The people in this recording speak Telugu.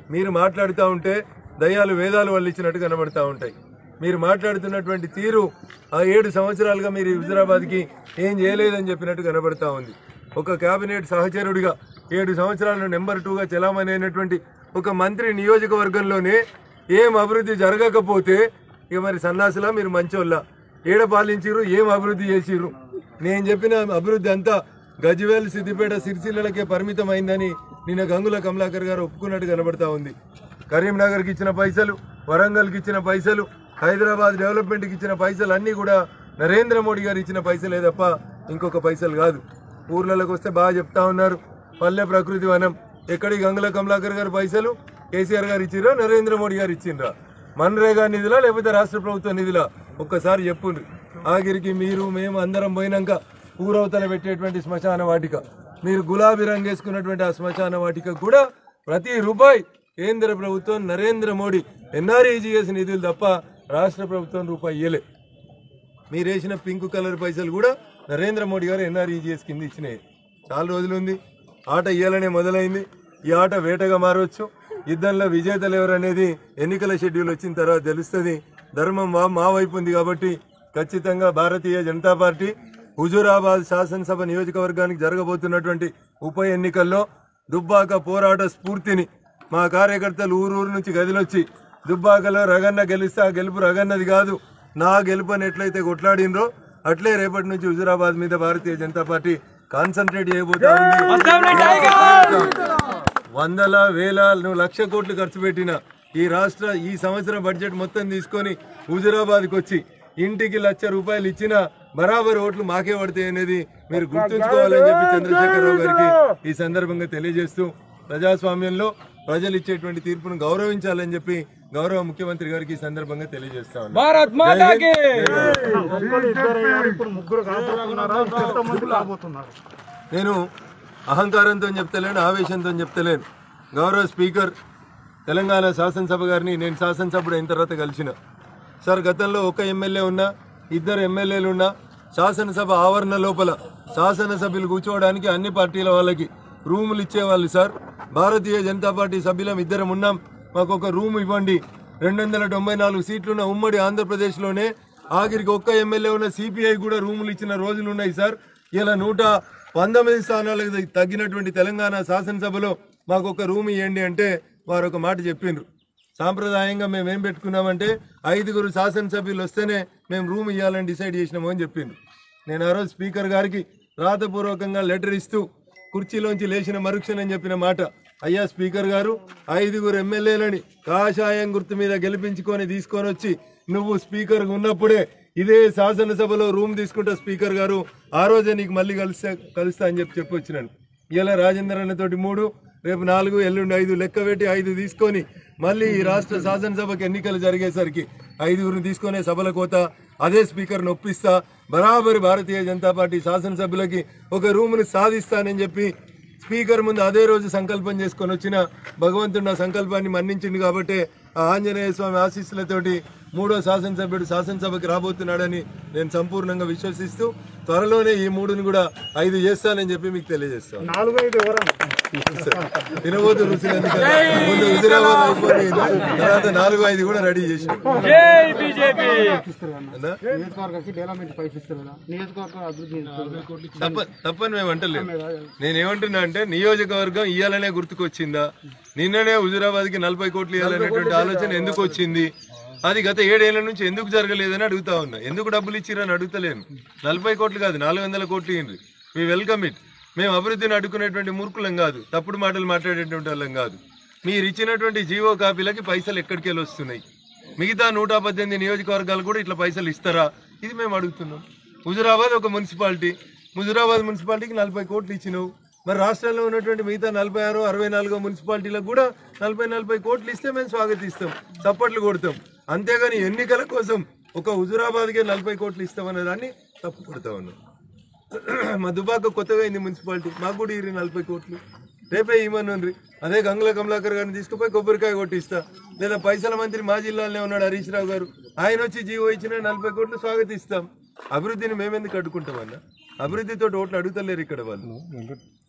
మీరు మాట్లాడుతూ ఉంటే దయ్యాలు వేదాలు వాళ్ళు ఇచ్చినట్టు కనబడతా ఉంటాయి మీరు మాట్లాడుతున్నటువంటి తీరు ఆ ఏడు సంవత్సరాలుగా మీరు హుజరాబాద్కి ఏం చేయలేదని చెప్పినట్టు కనబడతా ఉంది ఒక కేబినెట్ సహచరుడిగా ఏడు సంవత్సరాలు నెంబర్ టూగా చలామణి అయినటువంటి ఒక మంత్రి నియోజకవర్గంలోనే ఏం అభివృద్ధి జరగకపోతే ఇక మరి సన్నాసులా మీరు మంచోళ్ళ ఏడ పాలించిరు ఏం అభివృద్ధి చేసిర్రు నేను చెప్పిన అభివృద్ధి అంతా గజ్వేల్ సిద్దిపేట సిరిసిల్లలకే పరిమితమైందని నిన్న గంగుల కమలాకర్ గారు ఒప్పుకున్నట్టు కనబడతా ఉంది కరీంనగర్కి ఇచ్చిన పైసలు వరంగల్కి ఇచ్చిన పైసలు హైదరాబాద్ డెవలప్మెంట్కి ఇచ్చిన పైసలు అన్నీ కూడా నరేంద్ర మోడీ గారు ఇచ్చిన పైసలే తప్ప ఇంకొక పైసలు కాదు ఊర్లలోకి వస్తే బాగా చెప్తా ఉన్నారు పల్లె ప్రకృతి వనం ఎక్కడి గంగుల కమలాకర్ గారు పైసలు కేసీఆర్ గారు ఇచ్చిర్రా నరేంద్ర మోడీ గారు ఇచ్చిండ్రా మన్రేగా నిధులా లేకపోతే రాష్ట్ర ప్రభుత్వ నిధులా ఒక్కసారి చెప్పుండ్రి ఆఖరికి మీరు మేము అందరం పోయినాక ఊరవతల పెట్టేటువంటి శ్మశాన వాటిక మీరు గులాబీ రంగు వేసుకున్నటువంటి ఆ శ్మశాన వాటిక కూడా ప్రతి రూపాయి కేంద్ర ప్రభుత్వం నరేంద్ర మోడీ ఎన్ఆర్ఈజీఎస్ నిధులు తప్ప రాష్ట్ర ప్రభుత్వం రూపాయి ఇయ్యలే మీరు వేసిన పింక్ కలర్ పైసలు కూడా నరేంద్ర మోడీ గారు ఎన్ఆర్ఈజీఎస్ కింద ఇచ్చినాయి చాలా రోజులు ఉంది ఆట ఇయ్యాలనే మొదలైంది ఈ ఆట వేటగా మారవచ్చు యుద్ధంలో విజేతలు ఎవరు అనేది ఎన్నికల షెడ్యూల్ వచ్చిన తర్వాత తెలుస్తుంది ధర్మం మా మా వైపు ఉంది కాబట్టి ఖచ్చితంగా భారతీయ జనతా పార్టీ హుజూరాబాద్ శాసనసభ నియోజకవర్గానికి జరగబోతున్నటువంటి ఉప ఎన్నికల్లో దుబ్బాక పోరాట స్ఫూర్తిని మా కార్యకర్తలు ఊరూరు నుంచి గదిలొచ్చి దుబ్బాకలో రగన్న గెలిస్తే ఆ గెలుపు రగన్నది కాదు నా గెలుపు అని ఎట్లయితే కొట్లాడినరో అట్లే రేపటి నుంచి హుజూరాబాద్ మీద భారతీయ జనతా పార్టీ కాన్సన్ట్రేట్ చేయబోతా ఉంది వందల వేల నువ్వు లక్ష కోట్లు ఖర్చు పెట్టిన ఈ రాష్ట్ర ఈ సంవత్సరం బడ్జెట్ మొత్తం తీసుకొని హుజురాబాద్కి వచ్చి ఇంటికి లక్ష రూపాయలు ఇచ్చిన బరాబర్ ఓట్లు మాకే పడతాయి అనేది మీరు గుర్తుంచుకోవాలని చెప్పి చంద్రశేఖరరావు గారికి ఈ సందర్భంగా తెలియజేస్తూ ప్రజాస్వామ్యంలో ప్రజలు ఇచ్చేటువంటి తీర్పును గౌరవించాలని చెప్పి గౌరవ ముఖ్యమంత్రి గారికి ఈ సందర్భంగా తెలియజేస్తా ఉన్నాను. భారత్ మాతా కి ఇప్పుడు ముగ్గురు కాకపోతున్నారా ఇంకెంతమంది కాబోతున్నారు నేను అహంకారంతో చెప్తలేను ఆవేశంతో చెప్తలేను గౌరవ స్పీకర్ తెలంగాణ శాసనసభ గారిని నేను శాసనసభ్యుడు అయిన తర్వాత కలిసిన సార్ గతంలో ఒక ఎమ్మెల్యే ఉన్నా ఇద్దరు ఎమ్మెల్యేలు ఉన్నా శాసనసభ ఆవరణ లోపల శాసనసభ్యులు కూర్చోవడానికి అన్ని పార్టీల వాళ్ళకి రూములు ఇచ్చేవాళ్ళు సార్ భారతీయ జనతా పార్టీ సభ్యులం ఇద్దరం ఉన్నాం మాకు ఒక రూమ్ ఇవ్వండి రెండు వందల తొంభై నాలుగు సీట్లున్న ఉమ్మడి ఆంధ్రప్రదేశ్లోనే ఆఖరికి ఒక్క ఎమ్మెల్యే ఉన్న సిపిఐ కూడా రూములు ఇచ్చిన రోజులు ఉన్నాయి సార్ ఇలా నూట పంతొమ్మిది స్థానాలకు తగ్గినటువంటి తెలంగాణ శాసనసభలో మాకు ఒక రూమ్ ఇవ్వండి అంటే వారు ఒక మాట చెప్పిండ్రు సాంప్రదాయంగా మేము ఏం పెట్టుకున్నామంటే ఐదుగురు శాసనసభ్యులు వస్తేనే మేము రూమ్ ఇవ్వాలని డిసైడ్ చేసినాము అని చెప్పిండ్రు నేను ఆ రోజు స్పీకర్ గారికి రాతపూర్వకంగా లెటర్ ఇస్తూ కుర్చీలోంచి లేచిన మరుక్షణం చెప్పిన మాట అయ్యా స్పీకర్ గారు ఐదుగురు ఎమ్మెల్యేలని కాషాయం గుర్తు మీద గెలిపించుకొని తీసుకొని వచ్చి నువ్వు స్పీకర్ ఉన్నప్పుడే ఇదే శాసనసభలో రూమ్ తీసుకుంటా స్పీకర్ గారు ఆ రోజే నీకు మళ్ళీ కలుస్తా కలుస్తా అని చెప్పి చెప్పి వచ్చినాను ఇలా రాజేంద్ర అన్నతోటి మూడు రేపు నాలుగు ఎల్లుండి ఐదు లెక్క పెట్టి ఐదు తీసుకొని మళ్ళీ ఈ రాష్ట్ర శాసనసభకి ఎన్నికలు జరిగేసరికి ఐదుగురిని తీసుకునే సభల కోత అదే స్పీకర్ను ఒప్పిస్తా బరాబరి భారతీయ జనతా పార్టీ శాసనసభ్యులకి ఒక రూముని సాధిస్తానని చెప్పి స్పీకర్ ముందు అదే రోజు సంకల్పం చేసుకొని వచ్చిన భగవంతుడు నా సంకల్పాన్ని మన్నించింది కాబట్టి ఆ ఆంజనేయ స్వామి ఆశీస్సులతోటి మూడో శాసనసభ్యుడు శాసనసభకి రాబోతున్నాడని నేను సంపూర్ణంగా విశ్వసిస్తూ త్వరలోనే ఈ మూడుని కూడా ఐదు చేస్తానని చెప్పి మీకు తెలియజేస్తాను నాలుగు ఐదు ఎవరన్నా తినబోతు రుచి ఎందుకన్నా? ముందు హుజురాబాద్ అయిపోయింది తర్వాత నాలుగు ఐదు కూడా రెడీ చేసి జై బీజేపీ నియోజకవర్గానికి డెవలప్మెంట్ పైసలు ఇస్తారు కదా నియోజకవర్గం అభివృద్ధి తప్ప తప్పని మేము అంటలేము నేను ఏమంటున్నా అంటే నియోజకవర్గం ఇయ్యాలనే గుర్తుకొచ్చిందా నిన్ననే హుజురాబాద్ కి నలభై కోట్లు ఇవ్వాలనేటువంటి ఆలోచన ఎందుకు వచ్చింది అది గత ఏడేళ్ల నుంచి ఎందుకు జరగలేదని అడుగుతా ఉన్నా ఎందుకు డబ్బులు ఇచ్చిరని అడుగుతలేను నలభై కోట్లు కాదు నాలుగు వందల కోట్లు ఇవ్వండి మీ వెల్కమ్ ఇట్ మేము అభివృద్ధిని అడ్డుకునేటువంటి మూర్ఖులం కాదు తప్పుడు మాటలు మాట్లాడేటువంటి వాళ్ళం కాదు మీరు ఇచ్చినటువంటి జీవో కాపీలకి పైసలు ఎక్కడికి వెళ్ళి వస్తున్నాయి మిగతా నూట పద్దెనిమిది నియోజకవర్గాలు కూడా ఇట్లా పైసలు ఇస్తారా ఇది మేము అడుగుతున్నాం హుజురాబాద్ ఒక మున్సిపాలిటీ హుజురాబాద్ మున్సిపాలిటీకి నలభై కోట్లు ఇచ్చినావు మరి రాష్ట్రంలో ఉన్నటువంటి మిగతా నలభై ఆరు అరవై నాలుగో మున్సిపాలిటీలకు కూడా నలభై నలభై కోట్లు ఇస్తే మేము స్వాగతిస్తాం చప్పట్లు కొడతాం అంతేగాని ఎన్నికల కోసం ఒక హుజురాబాద్కే నలభై కోట్లు ఇస్తామనే దాన్ని తప్పు కొడతా ఉన్నాం మా దుబాక కొత్తగా అయింది మున్సిపాలిటీ మాకు కూడా ఇరి నలభై కోట్లు రేపే ఇవ్వనుండ్రి అదే గంగుల కమలాకర్ గారిని తీసుకుపోయి కొబ్బరికాయ కొట్టిస్తా లేదా పైసల మంత్రి మా జిల్లాలోనే ఉన్నాడు హరీష్ రావు గారు ఆయన వచ్చి జీవో ఇచ్చిన నలభై కోట్లు స్వాగతిస్తాం అభివృద్ధిని మేమెందుకు అడ్డుకుంటామన్నా అభివృద్ధితో ఓట్లు అడుగుతలేరు ఇక్కడ వాళ్ళు